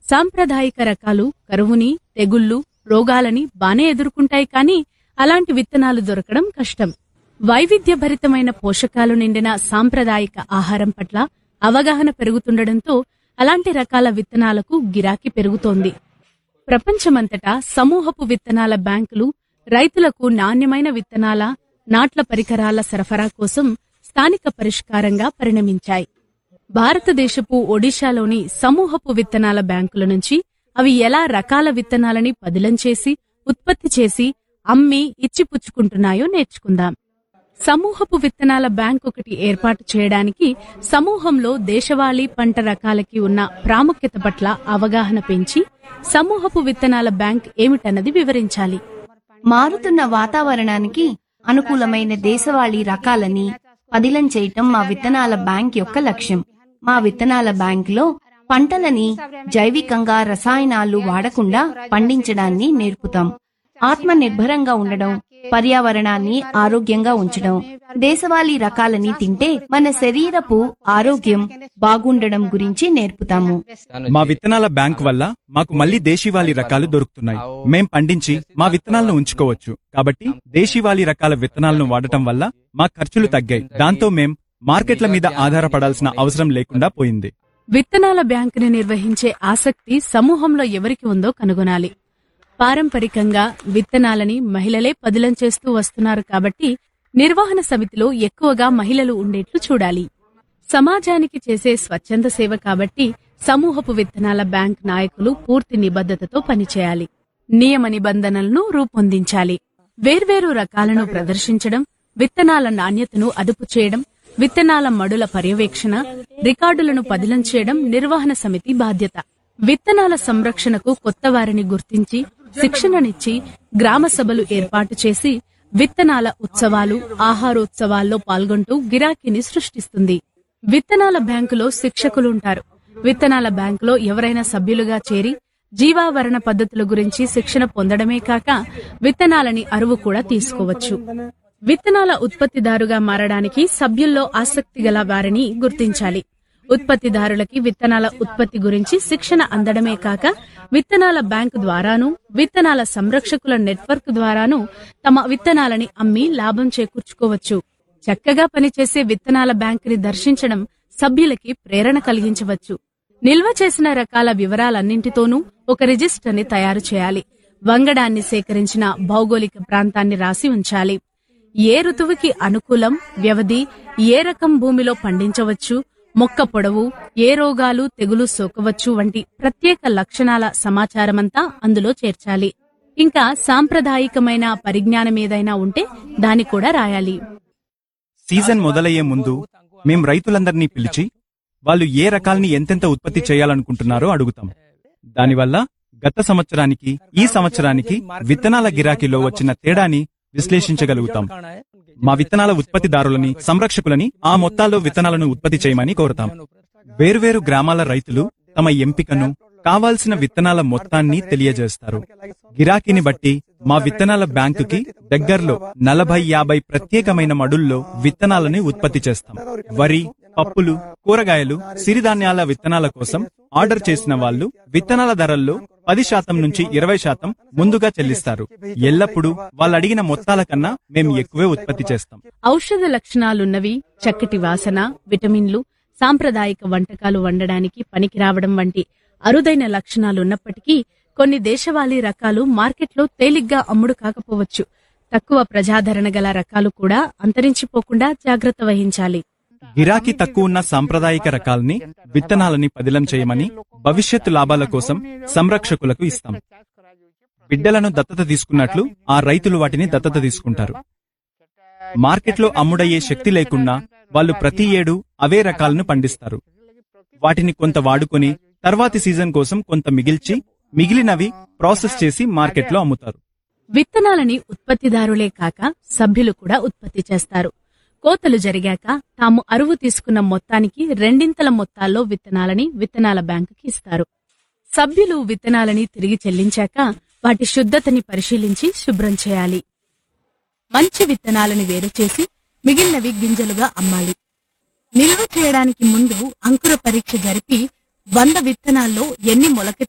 సాంప్రదాయిక రకాలు కరువుని తెగుళ్లు రోగాలని బానే ఎదుర్కొంటాయి కానీ అలాంటి విత్తనాలు దొరకడం కష్టం వైవిధ్యభరితమైన పోషకాలు నిండిన సాంప్రదాయిక ఆహారం పట్ల అవగాహన పెరుగుతుండటంతో అలాంటి రకాల విత్తనాలకు గిరాకీ పెరుగుతోంది ప్రపంచమంతటా సమూహపు విత్తనాల బ్యాంకులు రైతులకు నాణ్యమైన విత్తనాల నాట్ల పరికరాల సరఫరా కోసం స్థానిక పరిష్కారంగా పరిణమించాయి భారతదేశపు ఒడిశాలోని సమూహపు విత్తనాల బ్యాంకుల నుంచి అవి ఎలా రకాల విత్తనాలని పదిలం చేసి ఉత్పత్తి చేసి అమ్మి ఇచ్చిపుచ్చుకుంటున్నాయో నేర్చుకుందాం సమూహపు విత్తనాల బ్యాంక్ ఒకటి ఏర్పాటు చేయడానికి సమూహంలో దేశవాళీ పంట రకాలకి ఉన్న ప్రాముఖ్యత పట్ల అవగాహన పెంచి సమూహపు విత్తనాల బ్యాంక్ ఏమిటన్నది వివరించాలి మారుతున్న వాతావరణానికి అనుకూలమైన దేశవాళీ రకాలని పదిలం చేయటం మా విత్తనాల బ్యాంక్ యొక్క లక్ష్యం మా విత్తనాల బ్యాంకులో పంటలని జైవికంగా రసాయనాలు వాడకుండా పండించడాన్ని నేర్పుతాం ఆత్మ నిర్భరంగా ఉండడం పర్యావరణాన్ని ఆరోగ్యంగా ఉంచడం దేశవాళీ రకాలని తింటే మన శరీరపు ఆరోగ్యం బాగుండడం గురించి నేర్పుతాము మా విత్తనాల బ్యాంక్ వల్ల మాకు మళ్ళీ దేశీవాళీ రకాలు దొరుకుతున్నాయి మేం పండించి మా విత్తనాలను ఉంచుకోవచ్చు కాబట్టి దేశీవాళీ రకాల విత్తనాలను వాడటం వల్ల మా ఖర్చులు తగ్గాయి దాంతో మేం మార్కెట్ల మీద ఆధారపడాల్సిన అవసరం లేకుండా పోయింది విత్తనాల బ్యాంకుని నిర్వహించే ఆసక్తి సమూహంలో ఎవరికి ఉందో కనుగొనాలి పారంపరికంగా విత్తనాలని మహిళలే పదిలం చేస్తూ వస్తున్నారు కాబట్టి నిర్వహణ సమితిలో ఎక్కువగా మహిళలు ఉండేట్లు చూడాలి సమాజానికి చేసే స్వచ్ఛంద సేవ కాబట్టి సమూహపు విత్తనాల బ్యాంక్ నాయకులు పూర్తి నిబద్ధతతో పనిచేయాలి నియమ నిబంధనలను రూపొందించాలి వేర్వేరు రకాలను ప్రదర్శించడం విత్తనాల నాణ్యతను అదుపు చేయడం విత్తనాల మడుల పర్యవేక్షణ రికార్డులను పదిలం చేయడం నిర్వహణ సమితి బాధ్యత విత్తనాల సంరక్షణకు కొత్త వారిని గుర్తించి శిక్షణనిచ్చి గ్రామ సభలు ఏర్పాటు చేసి విత్తనాల ఉత్సవాలు ఆహారోత్సవాల్లో పాల్గొంటూ గిరాకీని సృష్టిస్తుంది విత్తనాల బ్యాంకులో శిక్షకులుంటారు విత్తనాల బ్యాంకులో ఎవరైనా సభ్యులుగా చేరి జీవావరణ పద్ధతుల గురించి శిక్షణ పొందడమే కాక విత్తనాలని అరువు కూడా తీసుకోవచ్చు విత్తనాల ఉత్పత్తిదారుగా మారడానికి సభ్యుల్లో ఆసక్తి గల వారిని గుర్తించాలి ఉత్పత్తిదారులకి విత్తనాల ఉత్పత్తి గురించి శిక్షణ అందడమే కాక విత్తనాల బ్యాంకు ద్వారాను విత్తనాల సంరక్షకుల నెట్వర్క్ ద్వారాను తమ విత్తనాలని అమ్మి లాభం చేకూర్చుకోవచ్చు చక్కగా పనిచేసే విత్తనాల బ్యాంకుని దర్శించడం సభ్యులకి ప్రేరణ కలిగించవచ్చు నిల్వ చేసిన రకాల వివరాలన్నింటితోనూ ఒక రిజిస్టర్ని తయారు చేయాలి వంగడాన్ని సేకరించిన భౌగోళిక ప్రాంతాన్ని రాసి ఉంచాలి ఏ ఋతువుకి అనుకూలం వ్యవధి ఏ రకం భూమిలో పండించవచ్చు మొక్క పొడవు ఏ రోగాలు తెగులు సోకవచ్చు వంటి ప్రత్యేక లక్షణాల సమాచారమంతా అందులో చేర్చాలి ఇంకా సాంప్రదాయికమైన పరిజ్ఞానం ఏదైనా ఉంటే దాన్ని కూడా రాయాలి సీజన్ మొదలయ్యే ముందు మేం రైతులందరినీ పిలిచి వాళ్ళు ఏ రకాల్ని ఎంతెంత ఉత్పత్తి చేయాలనుకుంటున్నారో అడుగుతాం దానివల్ల గత సంవత్సరానికి ఈ సంవత్సరానికి విత్తనాల గిరాకీలో వచ్చిన తేడాని విశ్లేషించగలుగుతాం మా విత్తనాల ఉత్పత్తిదారులని సంరక్షకులని ఆ మొత్తాల్లో విత్తనాలను ఉత్పత్తి చేయమని కోరుతాం వేర్వేరు గ్రామాల రైతులు తమ ఎంపికను కావాల్సిన విత్తనాల మొత్తాన్ని తెలియజేస్తారు గిరాకీని బట్టి మా విత్తనాల బ్యాంకుకి దగ్గర్లో నలభై యాభై ప్రత్యేకమైన మడుల్లో విత్తనాలని ఉత్పత్తి చేస్తాం వరి పప్పులు కూరగాయలు సిరిధాన్యాల విత్తనాల కోసం ఆర్డర్ చేసిన వాళ్ళు విత్తనాల ధరల్లో పది శాతం నుంచి ఇరవై శాతం ముందుగా చెల్లిస్తారు ఎల్లప్పుడూ వాళ్ళు అడిగిన మొత్తాల కన్నా మేము ఎక్కువే ఉత్పత్తి చేస్తాం ఔషధ లక్షణాలున్నవి చక్కటి వాసన విటమిన్లు సాంప్రదాయిక వంటకాలు వండడానికి పనికి రావడం వంటి అరుదైన లక్షణాలున్నప్పటికీ కొన్ని దేశవాళీ రకాలు మార్కెట్లో తేలిగ్గా అమ్ముడు కాకపోవచ్చు తక్కువ ప్రజాదరణ గల రకాలు కూడా అంతరించిపోకుండా జాగ్రత్త వహించాలి గిరాకీ తక్కువ ఉన్న సాంప్రదాయిక రకాల్ని విత్తనాలని పదిలం చేయమని భవిష్యత్తు లాభాల కోసం సంరక్షకులకు ఇస్తాం బిడ్డలను దత్తత తీసుకున్నట్లు ఆ రైతులు వాటిని దత్తత తీసుకుంటారు మార్కెట్లో అమ్ముడయ్యే శక్తి లేకున్నా వాళ్ళు ప్రతి ఏడు అవే రకాలను పండిస్తారు వాటిని కొంత వాడుకొని తర్వాతి సీజన్ కోసం కొంత మిగిల్చి మిగిలినవి ప్రాసెస్ చేసి మార్కెట్లో అమ్ముతారు విత్తనాలని ఉత్పత్తిదారులే కాక సభ్యులు కూడా ఉత్పత్తి చేస్తారు కోతలు జరిగాక తాము అరువు తీసుకున్న మొత్తానికి రెండింతల మొత్తాల్లో విత్తనాలని విత్తనాల బ్యాంకుకి ఇస్తారు సభ్యులు విత్తనాలని తిరిగి చెల్లించాక వాటి శుద్ధతని పరిశీలించి శుభ్రం చేయాలి మంచి విత్తనాలని వేరు చేసి మిగిలినవి గింజలుగా అమ్మాలి నిల్వ చేయడానికి ముందు అంకుర పరీక్ష జరిపి వంద విత్తనాల్లో ఎన్ని మొలకెత్తాయో